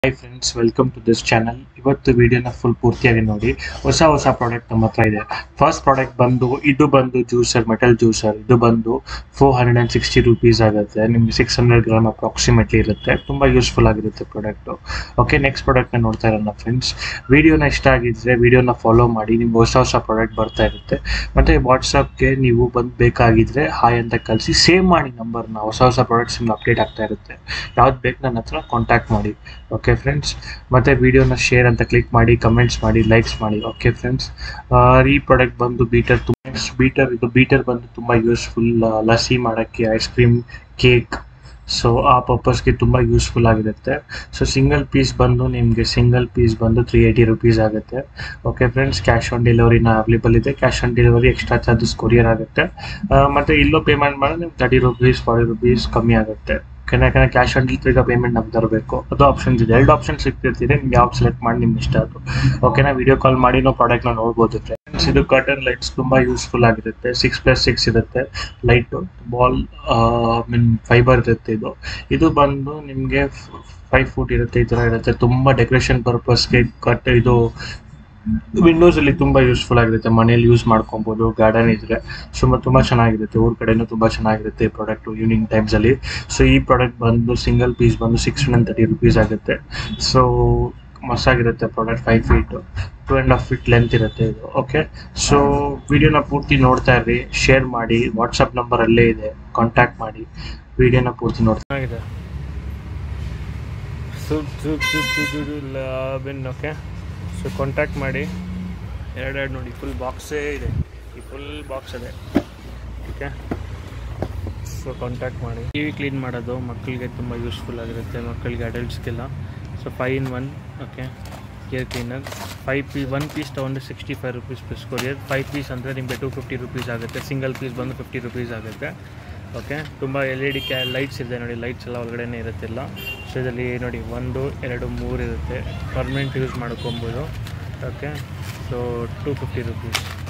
hi friends welcome to this channel ಇವತ್ತು ವಿಡಿಯೋನ full ಪೂರ್ತಿಯಾಗಿ ನೋಡಿ ಹೊಸ ಹೊಸ ಪ್ರಾಡಕ್ಟ್ ನಮ್ಮ ಹತ್ರ ಇದೆ ಫಸ್ಟ್ ಪ್ರಾಡಕ್ಟ್ ಬಂದು ಇದು ಬಂದು ಜ್ಯೂಸರ್ ಮೆಟಲ್ ಜ್ಯೂಸರ್ ಇದು ಬಂದು four hundred and sixty rupees ಆಗುತ್ತೆ ನಿಮಗೆ ಸಿಕ್ಸ್ ಹಂಡ್ರೆಡ್ ಗ್ರಾಮ್ ಅಪ್ರಾಕ್ಸಿಮೇಟ್ಲಿ ಇರುತ್ತೆ ತುಂಬ ಯೂಸ್ಫುಲ್ ಆಗಿರುತ್ತೆ ಪ್ರಾಡಕ್ಟು ಓಕೆ ನೆಕ್ಸ್ಟ್ ಪ್ರಾಡಕ್ಟ್ನ ನೋಡ್ತಾ ಇರೋಣ ಫ್ರೆಂಡ್ಸ್ ವಿಡಿಯೋನ ಇಷ್ಟ ಆಗಿದ್ರೆ ವಿಡಿಯೋನ ಫಾಲೋ ಮಾಡಿ ನಿಮ್ಗೆ ಹೊಸ ಹೊಸ ಪ್ರಾಡಕ್ಟ್ ಬರ್ತಾ ಇರುತ್ತೆ ಮತ್ತು ವಾಟ್ಸಪ್ಗೆ ನೀವು ಬಂದು ಬೇಕಾಗಿದ್ರೆ ಹಾಯ್ ಅಂತ ಕಳಿಸಿ ಸೇವ್ ಮಾಡಿ ನಂಬರ್ನ ಹೊಸ ಹೊಸ ಪ್ರಾಡಕ್ಟ್ಸ್ ನಿಮ್ಗೆ ಅಪ್ಡೇಟ್ ಆಗ್ತಾ ಇರುತ್ತೆ ಯಾವ್ದು ಬೇಕು ನನ್ನ ಹತ್ರ ಕಾಂಟ್ಯಾಕ್ಟ್ ಮಾಡಿ ಓಕೆ ಫ್ರೆಂಡ್ಸ್ ಮತ್ತು ವಿಡಿಯೋನ ಶೇರ್ ಅಂತ ಕ್ಲಿಕ್ ಮಾಡಿ ಕಮೆಂಟ್ಸ್ ಮಾಡಿ ಲೈಕ್ಸ್ ಮಾಡಿ ಓಕೆ ಫ್ರೆಂಡ್ಸ್ ಈ ಪ್ರಾಡಕ್ಟ್ ಬಂದು ಬೀಟರ್ ತುಂಬ ನೆಕ್ಸ್ಟ್ ಬೀಟರ್ ಇದು ಬೀಟರ್ ಬಂದು ತುಂಬ ಯೂಸ್ಫುಲ್ ಲಸ್ಸಿ ಮಾಡೋಕ್ಕೆ ಐಸ್ ಕ್ರೀಮ್ ಕೇಕ್ ಸೊ ಆ ಪರ್ಪಸ್ಗೆ ತುಂಬ ಯೂಸ್ಫುಲ್ ಆಗಿರುತ್ತೆ ಸೊ ಸಿಂಗಲ್ ಪೀಸ್ ಬಂದು ನಿಮಗೆ ಸಿಂಗಲ್ ಪೀಸ್ ಬಂದು ತ್ರೀ ಏಯ್ಟಿ ರುಪೀಸ್ ಆಗುತ್ತೆ ಓಕೆ ಫ್ರೆಂಡ್ಸ್ ಕ್ಯಾಶ್ ಆನ್ ಡೆಲಿವರಿನ ಅವೈಲೇಬಲ್ ಇದೆ cash on delivery extra charges courier ಆಗುತ್ತೆ ಆ, ಮತ್ತೆ ಇಲ್ಲೂ ಪೇಮೆಂಟ್ ಮಾಡಿದ್ರೆ ನಿಮ್ಗೆ ತರ್ಟಿ ರುಪೀಸ್ ಫಾರ್ಟಿ ರುಪೀಸ್ ಕಮ್ಮಿ ಆಗುತ್ತೆ ಯಾಕಂದ್ರೆ ಯಾಕಂದ್ರೆ ಕ್ಯಾಶ್ ಆನ್ ಡೆಲಿವರಿ ಈಗ ಪೇಮೆಂಟ್ ನಮ್ಗೆ ತರಬೇಕು ಅದು ಆಪ್ಷನ್ಸ್ ಇದೆ ಎರಡು ಆಪ್ಷನ್ ಸಿಗ್ತಿರ್ತೀರಿ ನಿಮ್ಗೆ ಯಾವ್ದು ಸೆಲೆಕ್ಟ್ ಮಾಡಿ ನಿಮ್ಗೆ ಇಷ್ಟ ಅದು ಓಕೆನಾ ವಿಡಿಯೋ ಕಾಲ್ ಮಾಡಿ ನಾವು ಪ್ರಾಡಕ್ಟ್ನ ನೋಡ್ಬೋದು ಫ್ರೆಂಡ್ಸ್ ಇದು ಕರ್ಟನ್ ಲೈಟ್ಸ್ ತುಂಬ ಯೂಸ್ಫುಲ್ ಆಗಿರುತ್ತೆ ಸಿಕ್ಸ್ ಪ್ಲಸ್ ಸಿಕ್ಸ್ ಇರುತ್ತೆ ಲೈಟು ಬಾಲ್ ಮೀನ್ ಫೈಬರ್ ಇರುತ್ತೆ ಇದು ಇದು ಬಂದು ನಿಮಗೆ ಫೈವ್ ಫೂಟ್ ಇರುತ್ತೆ ಈ ಥರ ಇರುತ್ತೆ ತುಂಬ ಡೆಕೋರೇಷನ್ ಪರ್ಪಸ್ಗೆ ಕಟ್ ಇದು ವಿಂಡೋಸ್ ಅಲ್ಲಿ ತುಂಬಾ ಯೂಸ್ಫುಲ್ ಆಗಿರುತ್ತೆ ಮನೇಲಿ ಯೂಸ್ ಮಾಡ್ಕೊಬಹುದು ಗಾರ್ಡನ್ ಇದ್ರೆ ಸುಮ್ಮ ತುಂಬಾ ಚೆನ್ನಾಗಿರುತ್ತೆ ಊರ್ ಕಡೆನೂ ತುಂಬಾ ಚೆನ್ನಾಗಿರುತ್ತೆ ಈ ಪ್ರಾಡಕ್ಟ್ ಈವ್ನಿಂಗ್ ಟೈಮ್ಸ್ ಅಲ್ಲಿ ಸೊ ಈ ಪ್ರಾಡಕ್ಟ್ ಬಂದು ಸಿಂಗಲ್ ಪೀಸ್ ಬಂದು ಸಿಕ್ಸ್ ಹಂಡ್ರೆಡ್ ತರ್ಟಿ ರುಪೀಸ್ ಆಗುತ್ತೆ ಸೊ ಮಸ್ತಾಗಿರುತ್ತೆ product five feet two and half feet length ಇರುತ್ತೆ ಇದು ಓಕೆ ಸೊ ವಿಡಿಯೋನ ಪೂರ್ತಿ ನೋಡ್ತಾ ಇರ್ರಿ ಶೇರ್ ಮಾಡಿ ವಾಟ್ಸಪ್ ನಂಬರ್ ಅಲ್ಲೇ ಇದೆ ಕಾಂಟ್ಯಾಕ್ಟ್ ಮಾಡಿ ವಿಡಿಯೋನ ಪೂರ್ತಿ ನೋಡ್ತಾ ಇದೆ ಸುಪ್ ಸುಪ್ ಸುಪ್ ಸುಪ್ ಲಾಬಿನ್ ಓಕೆ ಸೊ ಕಾಂಟ್ಯಾಕ್ಟ್ ಮಾಡಿ ಎರಡೆರಡು ನೋಡಿ ಫುಲ್ ಬಾಕ್ಸೇ ಇದೆ ಈ ಫುಲ್ ಬಾಕ್ಸ್ ಇದೆ ಓಕೆ ಸೊ ಕಾಂಟ್ಯಾಕ್ಟ್ ಮಾಡಿ ಟಿ ವಿ ಕ್ಲೀನ್ ಮಾಡೋದು ಮಕ್ಕಳಿಗೆ ತುಂಬ ಯೂಸ್ಫುಲ್ ಆಗಿರುತ್ತೆ ಮಕ್ಕಳಿಗೆ ಅಡಲ್ಟ್ಸ್ಗೆಲ್ಲ so five in one okay air cleaner five piece one piece ತೊಗೊಂಡ್ರೆ sixty five rupees plus courier five piece ಅಂದರೆ ನಿಮಗೆ ಟು ಫಿಫ್ಟಿ ರುಪೀಸ್ ಆಗುತ್ತೆ ಸಿಂಗಲ್ ಪೀಸ್ ಬಂದು ಫಿಫ್ಟಿ ರುಪೀಸ್ ಆಗುತ್ತೆ ಓಕೆ ತುಂಬ ಎಲ್ ಇ ಡಿ ಕ್ಯಾ ಲೈಟ್ಸ್ ಇದೆ ನೋಡಿ ಲೈಟ್ಸ್ ಎಲ್ಲ ಒಳಗಡೆನೇ ಇರುತ್ತಿಲ್ಲ ಸೊ ಇದರಲ್ಲಿ ನೋಡಿ ಒಂದು ಎರಡು ಮೂರು ಇರುತ್ತೆ ಪರ್ಮನೆಂಟ್ ಯೂಸ್ ಮಾಡ್ಕೊಬೋದು okay so two fifty rupees